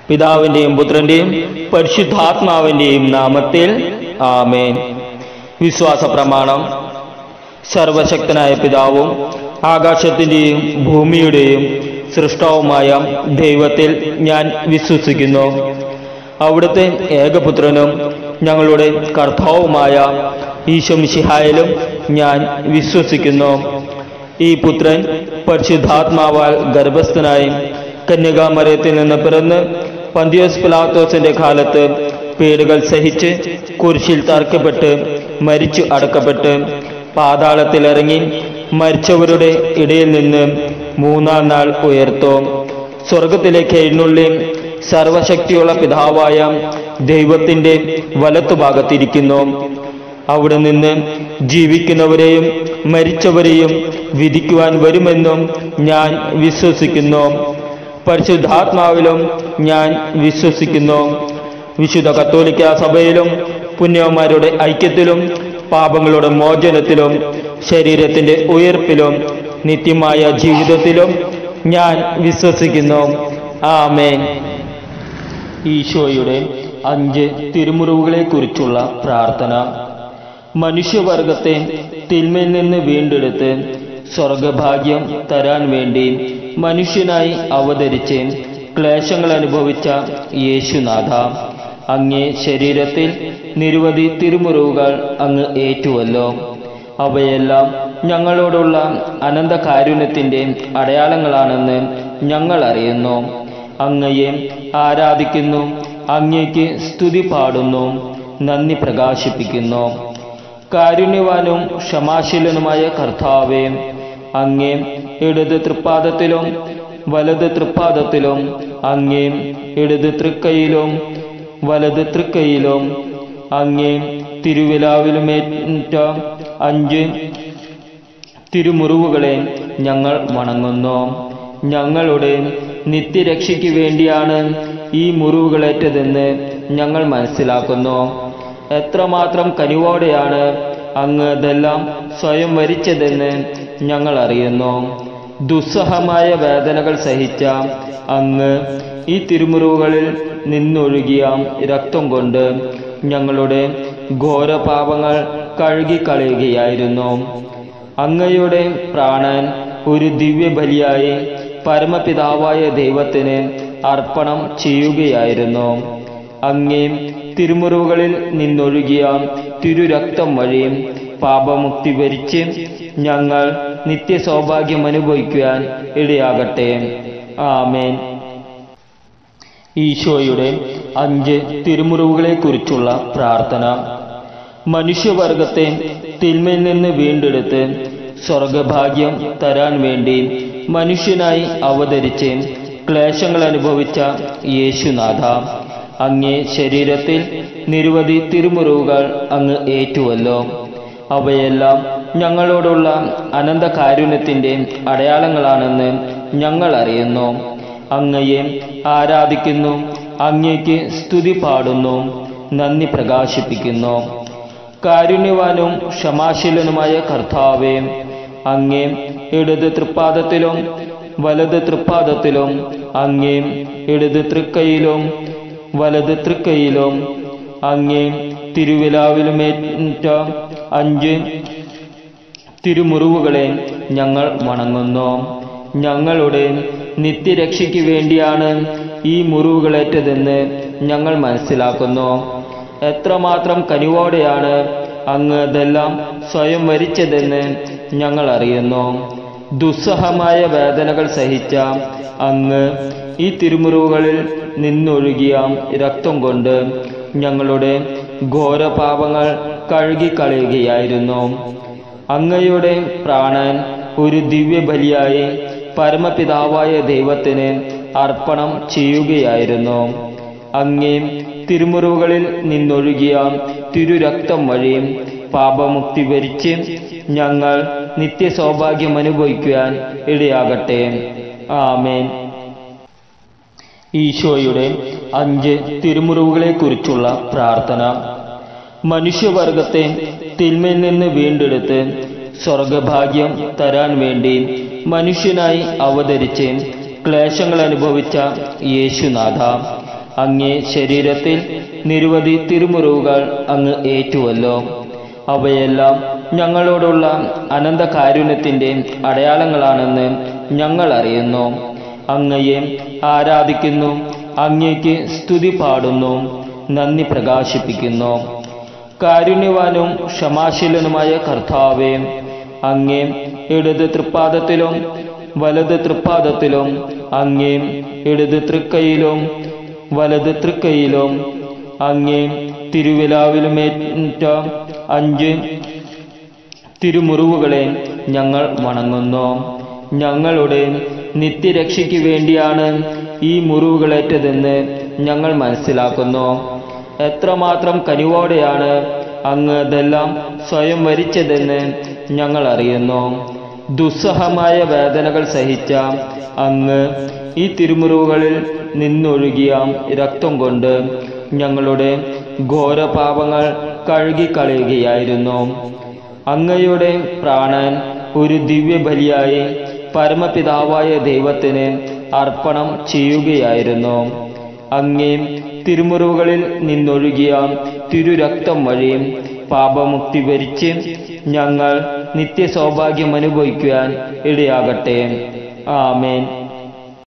പിതാവിന്റെയും പുത്രന്റെയും പരിശുദ്ധാത്മാവിന്റെയും നാമത്തിൽ ആമേൻ വിശ്വാസ പ്രമാണം സർവശക്തനായ പിതാവും ആകാശത്തിന്റെയും ഭൂമിയുടെയും സൃഷ്ടാവുമായ ദൈവത്തിൽ ഞാൻ വിശ്വസിക്കുന്നു അവിടുത്തെ ഏകപുത്രനും ഞങ്ങളുടെ കർത്താവുമായ ഈശോമിശിഹായിലും ഞാൻ വിശ്വസിക്കുന്നു ഈ പുത്രൻ പരിശുദ്ധാത്മാവാൽ ഗർഭസ്ഥനായി കന്യകാമരത്തിൽ നിന്ന് പിറന്ന് പന്തിയോസ് പിലാത്തോസിന്റെ കാലത്ത് പേരുകൾ സഹിച്ച് കുരിശിൽ തറക്കപ്പെട്ട് മരിച്ചു അടക്കപ്പെട്ട് പാതാളത്തിലിറങ്ങി മരിച്ചവരുടെ ഇടയിൽ നിന്ന് മൂന്നാം നാൾ ഉയർത്തും സ്വർഗത്തിലേക്ക് എഴുന്നള്ളി സർവശക്തിയുള്ള പിതാവായ ദൈവത്തിന്റെ വലത്തുഭാഗത്തിരിക്കുന്നു അവിടെ നിന്ന് ജീവിക്കുന്നവരെയും മരിച്ചവരെയും വിധിക്കുവാൻ വരുമെന്നും ഞാൻ വിശ്വസിക്കുന്നു പരിശുദ്ധാത്മാവിലും ഞാൻ വിശ്വസിക്കുന്നു വിശുദ്ധ കത്തോലിക്ക സഭയിലും പുണ്യവന്മാരുടെ ഐക്യത്തിലും പാപങ്ങളുടെ മോചനത്തിലും ശരീരത്തിന്റെ ഉയർപ്പിലും നിത്യമായ ജീവിതത്തിലും ഞാൻ വിശ്വസിക്കുന്നു ആമേൻ ഈശോയുടെ അഞ്ച് തിരുമുറിവുകളെ കുറിച്ചുള്ള പ്രാർത്ഥന മനുഷ്യവർഗത്തെ തിന്മയിൽ നിന്ന് വീണ്ടെടുത്ത് സ്വർഗഭാഗ്യം തരാൻ വേണ്ടി മനുഷ്യനായി അവതരിച്ച് ക്ലേശങ്ങൾ അനുഭവിച്ച യേശുനാഥ അങ്ങേ ശരീരത്തിൽ നിരവധി തിരുമുറിവുകൾ അങ്ങ് ഏറ്റുവല്ലോ അവയെല്ലാം ഞങ്ങളോടുള്ള അനന്ത കാരുണ്യത്തിന്റെ അടയാളങ്ങളാണെന്ന് ഞങ്ങൾ അറിയുന്നു അങ്ങയെ ആരാധിക്കുന്നു അങ്ങയ്ക്ക് സ്തുതി പാടുന്നു നന്ദി പ്രകാശിപ്പിക്കുന്നു കാരുണ്യവാനും ക്ഷമാശീലനുമായ കർത്താവേ അങ്ങേ ഇടത് തൃപ്പാദത്തിലും വലത് തൃപ്പാദത്തിലും അങ്ങേ ഇടത് തൃക്കൈയിലും വലത് തൃക്കൈയിലും അങ്ങേ തിരുവിലാവിലുമേറ്റ അഞ്ച് തിരുമുറിവുകളെ ഞങ്ങൾ വണങ്ങുന്നു ഞങ്ങളുടെ നിത്യരക്ഷയ്ക്ക് വേണ്ടിയാണ് ഈ മുറിവുകളേറ്റതെന്ന് ഞങ്ങൾ മനസ്സിലാക്കുന്നു എത്രമാത്രം കനിവോടെയാണ് അങ്ങ് ഇതെല്ലാം സ്വയം വരിച്ചതെന്ന് ഞങ്ങൾ അറിയുന്നു ദുസ്സഹമായ വേദനകൾ സഹിച്ച അങ്ങ് ഈ തിരുമുറിവുകളിൽ നിന്നൊഴുകിയ രക്തം കൊണ്ട് ഞങ്ങളുടെ ഘോരപാപങ്ങൾ കഴുകിക്കളയുകയായിരുന്നു അങ്ങയുടെ പ്രാണൻ ഒരു ദിവ്യബലിയായി പരമപിതാവായ ദൈവത്തിന് അർപ്പണം ചെയ്യുകയായിരുന്നു അങ്ങേ തിരുമുറിവുകളിൽ നിന്നൊഴുകിയ തിരുരക്തം വഴി പാപമുക്തി വരിച്ച് ഞങ്ങൾ നിത്യസൗഭാഗ്യം അനുഭവിക്കുവാൻ ഇടയാകട്ടെ ആമേൻ ഈശോയുടെ അഞ്ച് തിരുമുറിവുകളെ കുറിച്ചുള്ള പ്രാർത്ഥന മനുഷ്യവർഗത്തെ തിന്മയിൽ നിന്ന് വീണ്ടെടുത്ത് സ്വർഗഭാഗ്യം തരാൻ വേണ്ടി മനുഷ്യനായി അവതരിച്ച് ക്ലേശങ്ങൾ അനുഭവിച്ച യേശുനാഥ അങ്ങേ ശരീരത്തിൽ നിരവധി തിരുമുറിവുകൾ അങ്ങ് ഏറ്റുവല്ലോ അവയെല്ലാം ഞങ്ങളോടുള്ള അനന്ത കാരുണ്യത്തിന്റെ അടയാളങ്ങളാണെന്ന് ഞങ്ങൾ അറിയുന്നു അങ്ങയെ ആരാധിക്കുന്നു അങ്ങയ്ക്ക് സ്തുതി പാടുന്നു നന്ദി പ്രകാശിപ്പിക്കുന്നു കാരുണ്യവാനും ക്ഷമാശീലനുമായ കർത്താവേ അങ്ങേ ഇടത് തൃപ്പാദത്തിലും വലത് തൃപ്പാദത്തിലും അങ്ങേ ഇടത് തൃക്കൈയിലും വലത് തൃക്കൈയിലും അങ്ങേ തിരുവിലാവിലുമേറ്റ അഞ്ച് തിരുമുറിവുകളെ ഞങ്ങൾ വണങ്ങുന്നു ഞങ്ങളുടെ നിത്യരക്ഷയ്ക്ക് വേണ്ടിയാണ് ഈ മുറിവുകളേറ്റതെന്ന് ഞങ്ങൾ മനസ്സിലാക്കുന്നു എത്രമാത്രം കനിവോടെയാണ് അങ്ങ് ഇതെല്ലാം സ്വയം വരിച്ചതെന്ന് ഞങ്ങൾ അറിയുന്നു ദുസ്സഹമായ വേദനകൾ സഹിച്ച അങ്ങ് ഈ തിരുമുറിവുകളിൽ നിന്നൊഴുകിയ രക്തം കൊണ്ട് ഞങ്ങളുടെ ഘോരപാപങ്ങൾ കഴുകിക്കളയുകയായിരുന്നു അങ്ങയുടെ പ്രാണൻ ഒരു ദിവ്യബലിയായി പരമപിതാവായ ദൈവത്തിന് അർപ്പണം ചെയ്യുകയായിരുന്നു അങ്ങേ തിരുമുറിവുകളിൽ നിന്നൊഴുകിയ തിരുരക്തം വഴി പാപമുക്തി വരിച്ച് ഞങ്ങൾ നിത്യസൗഭാഗ്യം അനുഭവിക്കുവാൻ ഇടയാകട്ടെ ആമേൻ ഈശോയുടെ അഞ്ച് തിരുമുറിവുകളെ കുറിച്ചുള്ള പ്രാർത്ഥന മനുഷ്യവർഗത്തെ തിന്മയിൽ നിന്ന് വീണ്ടെടുത്ത് സ്വർഗഭാഗ്യം തരാൻ വേണ്ടി മനുഷ്യനായി അവതരിച്ച് ക്ലേശങ്ങൾ അനുഭവിച്ച യേശുനാഥ അങ്ങേ ശരീരത്തിൽ നിരവധി തിരുമുറിവുകൾ അങ്ങ് ഏറ്റുവല്ലോ അവയെല്ലാം ഞങ്ങളോടുള്ള അനന്ത കാരുണ്യത്തിൻ്റെ അടയാളങ്ങളാണെന്ന് ഞങ്ങൾ അറിയുന്നു അങ്ങയെ ആരാധിക്കുന്നു അങ്ങയ്ക്ക് സ്തുതി പാടുന്നു നന്ദി പ്രകാശിപ്പിക്കുന്നു കാരുണ്യവാനും ക്ഷമാശീലനുമായ കർത്താവേ അങ്ങേ ഇടത് തൃപ്പാദത്തിലും വലത് തൃപ്പാദത്തിലും അങ്ങേ ഇടത് തൃക്കൈയിലും വലത് തൃക്കൈയിലും അങ്ങേ തിരുവിലാവിലുമേറ്റ അഞ്ച് തിരുമുറിവുകളെ ഞങ്ങൾ വണങ്ങുന്നു ഞങ്ങളുടെ നിത്യരക്ഷയ്ക്ക് വേണ്ടിയാണ് ഈ മുറിവുകളേറ്റതെന്ന് ഞങ്ങൾ മനസ്സിലാക്കുന്നു എത്രമാത്രം കനിവോടെയാണ് അങ്ങ് ഇതെല്ലാം സ്വയം വരിച്ചതെന്ന് ഞങ്ങൾ അറിയുന്നു ദുസ്സഹമായ വേദനകൾ സഹിച്ച അങ്ങ് ഈ തിരുമുറിവുകളിൽ നിന്നൊഴുകിയ രക്തം കൊണ്ട് ഞങ്ങളുടെ ഘോരപാപങ്ങൾ കഴുകിക്കളയുകയായിരുന്നു അങ്ങയുടെ പ്രാണൻ ഒരു ദിവ്യബലിയായി പരമപിതാവായ ദൈവത്തിന് അർപ്പണം ചെയ്യുകയായിരുന്നു അങ്ങേ തിരുമുറിവുകളിൽ നിന്നൊഴുകിയ തിരുരക്തം വഴി പാപമുക്തി വരിച്ച് ഞങ്ങൾ നിത്യസൗഭാഗ്യം അനുഭവിക്കുവാൻ ഇടയാകട്ടെ ആമേൻ